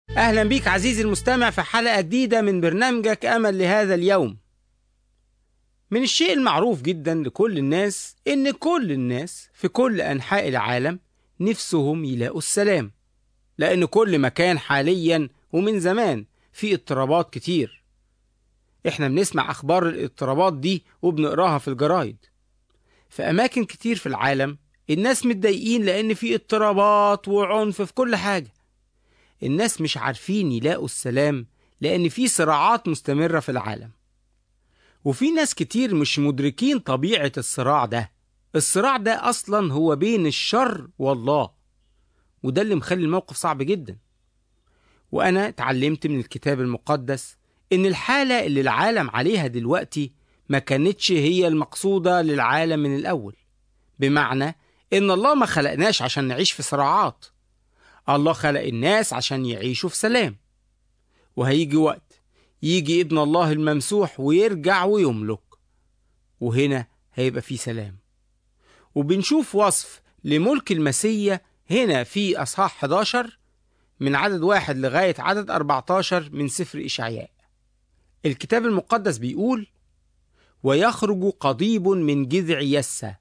أهلا بيك عزيزي المستمع في حلقة جديدة من برنامجك أمل لهذا اليوم من الشيء المعروف جدا لكل الناس إن كل الناس في كل أنحاء العالم نفسهم يلاقوا السلام لأن كل مكان حاليا ومن زمان في اضطرابات كتير احنا بنسمع أخبار الاضطرابات دي وبنقراها في الجرايد في أماكن كتير في العالم الناس متضايقين لأن في اضطرابات وعنف في كل حاجة الناس مش عارفين يلاقوا السلام لأن في صراعات مستمرة في العالم وفي ناس كتير مش مدركين طبيعة الصراع ده الصراع ده أصلا هو بين الشر والله وده اللي مخلي الموقف صعب جدا وأنا اتعلمت من الكتاب المقدس إن الحالة اللي العالم عليها دلوقتي ما كانتش هي المقصودة للعالم من الأول بمعنى إن الله ما خلقناش عشان نعيش في صراعات الله خلق الناس عشان يعيشوا في سلام وهيجي وقت يجي ابن الله الممسوح ويرجع ويملك وهنا هيبقى في سلام وبنشوف وصف لملك المسيا هنا في أصحاح 11 من عدد واحد لغاية عدد 14 من سفر إشعياء الكتاب المقدس بيقول ويخرج قضيب من جذع يسة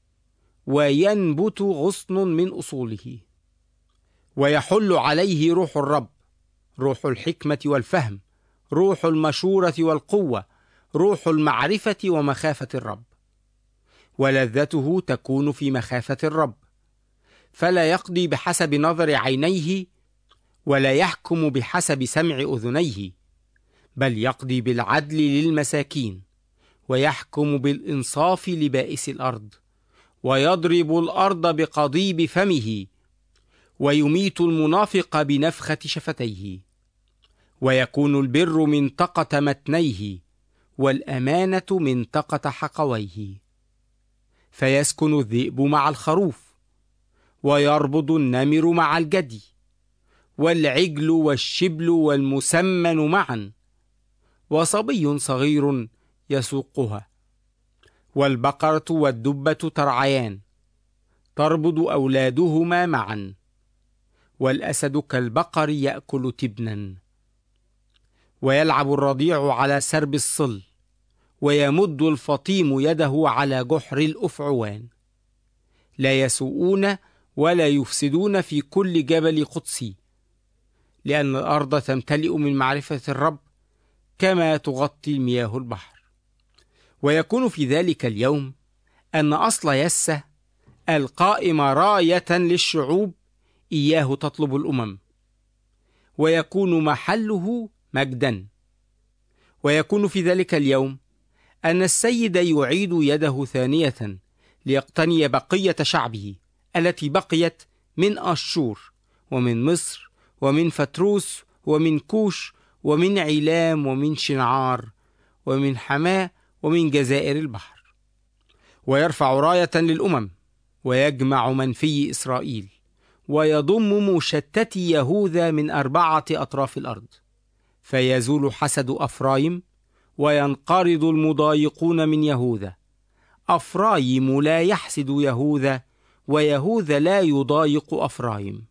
وينبت غصن من أصوله ويحل عليه روح الرب روح الحكمة والفهم روح المشورة والقوة روح المعرفة ومخافة الرب ولذته تكون في مخافة الرب فلا يقضي بحسب نظر عينيه ولا يحكم بحسب سمع أذنيه بل يقضي بالعدل للمساكين ويحكم بالإنصاف لبائس الأرض ويضرب الأرض بقضيب فمه ويميت المنافق بنفخة شفتيه ويكون البر منطقة متنيه والأمانة منطقة حقويه فيسكن الذئب مع الخروف ويربض النمر مع الجدي والعجل والشبل والمسمن معا وصبي صغير يسوقها والبقرة والدبة ترعيان تربض أولادهما معا والأسد كالبقر يأكل تبنا ويلعب الرضيع على سرب الصل ويمد الفطيم يده على جحر الأفعوان لا يسوءون ولا يفسدون في كل جبل قدسي لأن الأرض تمتلئ من معرفة الرب كما تغطي مياه البحر ويكون في ذلك اليوم أن أصل يسة القائم راية للشعوب إياه تطلب الأمم ويكون محله مجدا ويكون في ذلك اليوم أن السيد يعيد يده ثانية ليقتني بقية شعبه التي بقيت من أشور ومن مصر ومن فتروس ومن كوش ومن علام ومن شنعار ومن حماه ومن جزائر البحر ويرفع راية للأمم ويجمع منفي إسرائيل ويضم مشتتي يهوذا من أربعة أطراف الأرض فيزول حسد أفرايم وينقرض المضايقون من يهوذا أفرايم لا يحسد يهوذا ويهوذا لا يضايق أفرايم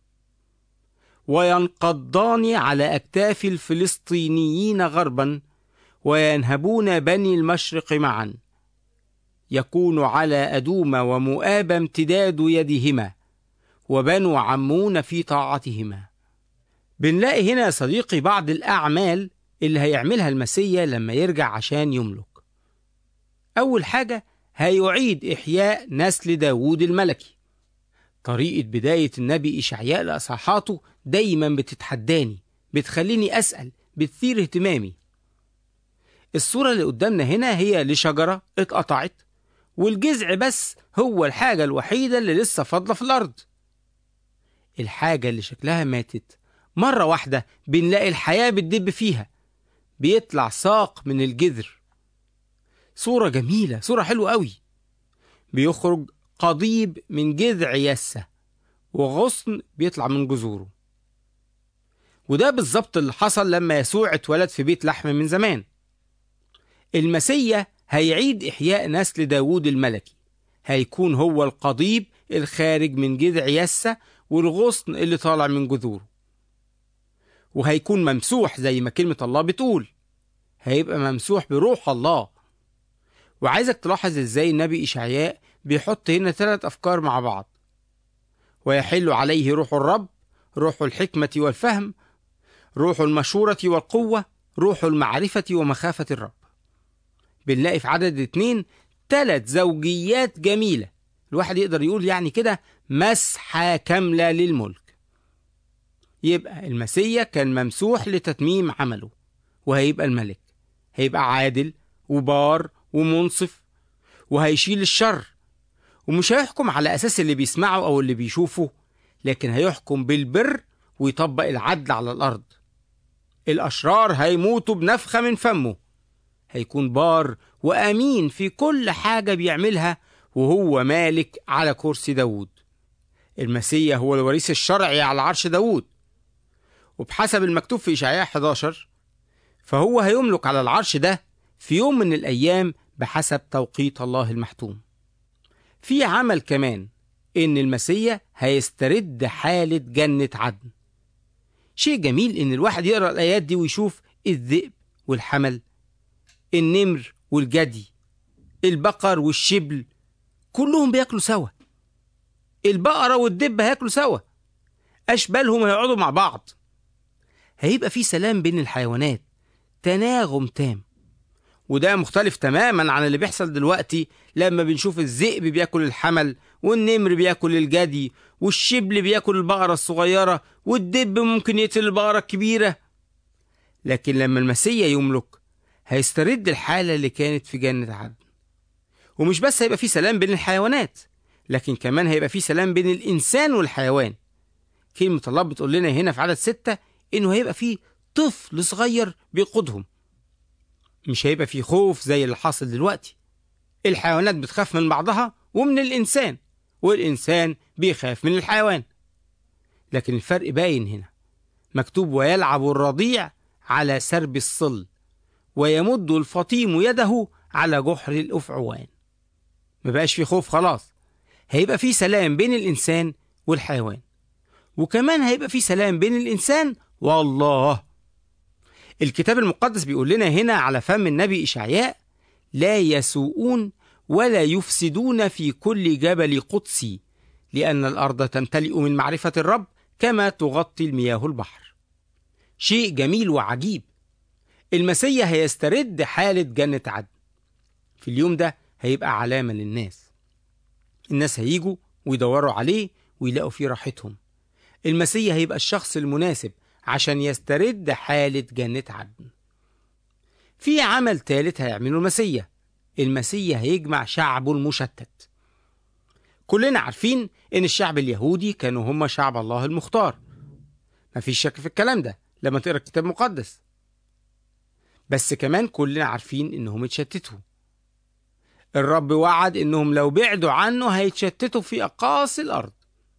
وينقضان على أكتاف الفلسطينيين غربا وينهبون بني المشرق معا يكون على أدوم ومؤاب امتداد يدهما وبنو عمون في طاعتهما بنلاقي هنا يا صديقي بعض الأعمال اللي هيعملها المسيا لما يرجع عشان يملك أول حاجة هيعيد إحياء نسل داوود الملكي طريقة بداية النبي إشعياء لأصحاحاته دايما بتتحداني بتخليني أسأل بتثير اهتمامي الصورة اللي قدامنا هنا هي لشجرة اتقطعت والجذع بس هو الحاجة الوحيدة اللي لسه فاضلة في الأرض الحاجة اللي شكلها ماتت مرة واحدة بنلاقي الحياة بتدب فيها بيطلع ساق من الجذر صورة جميلة صورة حلوة قوي بيخرج قضيب من جذع يسة وغصن بيطلع من جذوره وده بالظبط اللي حصل لما يسوع اتولد في بيت لحم من زمان المسيا هيعيد إحياء نسل داوود الملكي هيكون هو القضيب الخارج من جذع يسة والغصن اللي طالع من جذوره وهيكون ممسوح زي ما كلمة الله بتقول هيبقى ممسوح بروح الله وعايزك تلاحظ ازاي النبي إشعياء بيحط هنا ثلاث أفكار مع بعض ويحل عليه روح الرب روح الحكمة والفهم روح المشورة والقوة روح المعرفة ومخافة الرب بنلاقي في عدد اتنين ثلاث زوجيات جميلة الواحد يقدر يقول يعني كده مسحة كاملة للملك يبقى المسيا كان ممسوح لتتميم عمله وهيبقى الملك هيبقى عادل وبار ومنصف وهيشيل الشر ومش هيحكم على أساس اللي بيسمعه أو اللي بيشوفه لكن هيحكم بالبر ويطبق العدل على الأرض الأشرار هيموتوا بنفخة من فمه هيكون بار وأمين في كل حاجة بيعملها وهو مالك على كرسي داود المسيح هو الوريث الشرعي على عرش داود وبحسب المكتوب في إشعياء 11 فهو هيملك على العرش ده في يوم من الأيام بحسب توقيت الله المحتوم في عمل كمان إن المسيح هيسترد حالة جنة عدن شيء جميل إن الواحد يقرأ الآيات دي ويشوف الذئب والحمل النمر والجدي البقر والشبل كلهم بياكلوا سوا البقرة والدب هياكلوا سوا أشبالهم هيقعدوا مع بعض هيبقى في سلام بين الحيوانات تناغم تام وده مختلف تماما عن اللي بيحصل دلوقتي لما بنشوف الذئب بياكل الحمل والنمر بياكل الجدي والشبل بياكل البقرة الصغيرة والدب ممكن يقتل البقرة الكبيرة لكن لما المسيح يملك هيسترد الحالة اللي كانت في جنة عدن ومش بس هيبقى في سلام بين الحيوانات لكن كمان هيبقى في سلام بين الإنسان والحيوان كلمة الله بتقول لنا هنا في عدد ستة إنه هيبقى في طفل صغير بيقودهم مش هيبقى في خوف زي اللي حاصل دلوقتي الحيوانات بتخاف من بعضها ومن الإنسان والإنسان بيخاف من الحيوان لكن الفرق باين هنا مكتوب ويلعب الرضيع على سرب الصل ويمد الفطيم يده على جحر الأفعوان ما بقاش في خوف خلاص هيبقى في سلام بين الإنسان والحيوان وكمان هيبقى في سلام بين الإنسان والله الكتاب المقدس بيقول لنا هنا على فم النبي إشعياء لا يسوءون ولا يفسدون في كل جبل قدسي لأن الأرض تمتلئ من معرفة الرب كما تغطي المياه البحر شيء جميل وعجيب المسيح هيسترد حالة جنة عدن في اليوم ده هيبقى علامة للناس الناس هيجوا ويدوروا عليه ويلاقوا فيه راحتهم المسيح هيبقى الشخص المناسب عشان يسترد حالة جنة عدن في عمل ثالث هيعمله المسيح المسيح هيجمع شعبه المشتت كلنا عارفين ان الشعب اليهودي كانوا هم شعب الله المختار مفيش شك في الكلام ده لما تقرا الكتاب المقدس بس كمان كلنا عارفين انهم اتشتتوا الرب وعد انهم لو بعدوا عنه هيتشتتوا في اقاصي الارض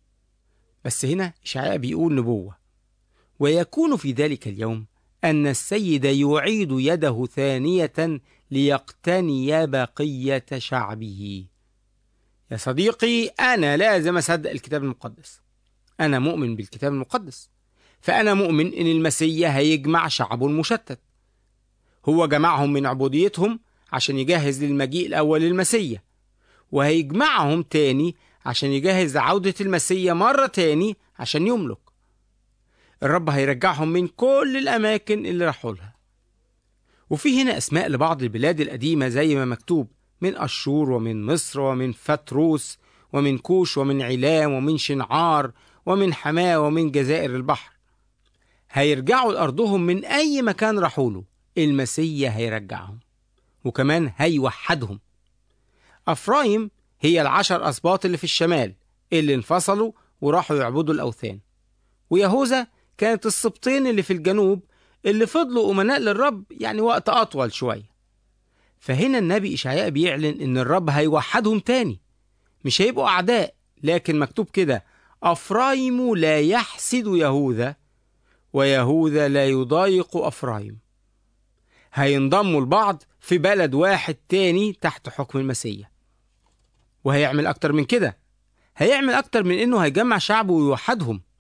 بس هنا اشعياء بيقول نبوه ويكون في ذلك اليوم ان السيد يعيد يده ثانيه ليقتني بقيه شعبه يا صديقي انا لازم اصدق الكتاب المقدس انا مؤمن بالكتاب المقدس فانا مؤمن ان المسيح هيجمع شعبه المشتت هو جمعهم من عبوديتهم عشان يجهز للمجيء الأول للمسيا وهيجمعهم تاني عشان يجهز لعودة المسيا مرة تاني عشان يملك الرب هيرجعهم من كل الأماكن اللي راحوا لها وفي هنا أسماء لبعض البلاد القديمة زي ما مكتوب من أشور ومن مصر ومن فتروس ومن كوش ومن علام ومن شنعار ومن حماة ومن جزائر البحر هيرجعوا لأرضهم من أي مكان راحوا له المسيح هيرجعهم وكمان هيوحدهم أفرايم هي العشر أسباط اللي في الشمال اللي انفصلوا وراحوا يعبدوا الأوثان ويهوذا كانت السبطين اللي في الجنوب اللي فضلوا أمناء للرب يعني وقت أطول شوية فهنا النبي إشعياء بيعلن إن الرب هيوحدهم تاني مش هيبقوا أعداء لكن مكتوب كده أفرايم لا يحسد يهوذا ويهوذا لا يضايق أفرايم هينضموا لبعض في بلد واحد تاني تحت حكم المسيح وهيعمل أكتر من كده هيعمل أكتر من إنه هيجمع شعبه ويوحدهم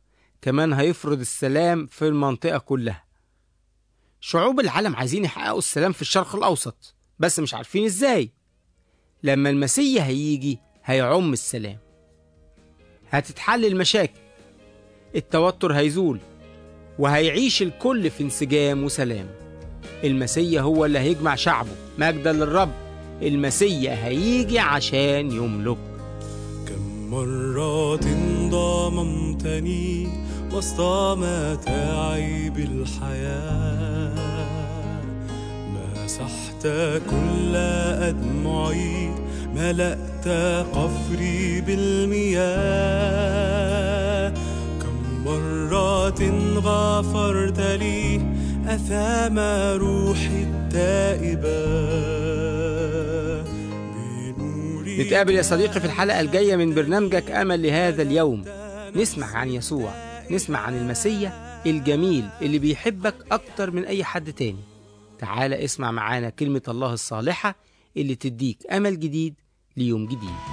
كمان هيفرض السلام في المنطقة كلها شعوب العالم عايزين يحققوا السلام في الشرق الأوسط بس مش عارفين إزاي لما المسيح هيجي هيعم السلام هتتحل المشاكل التوتر هيزول وهيعيش الكل في انسجام وسلام المسيح هو اللي هيجمع شعبه مجدا للرب المسيح هيجي عشان يملك كم مرات ضممتني وسط متاعب الحياة مسحت كل أدمعي ملأت قفري بالمياه كم مرات غفرت لي أثام روحي التائبة بنورك نتقابل يا صديقي في الحلقة الجاية من برنامجك أمل لهذا اليوم نسمع عن يسوع نسمع عن المسيح الجميل اللي بيحبك أكتر من أي حد تاني تعال اسمع معانا كلمة الله الصالحة اللي تديك أمل جديد ليوم جديد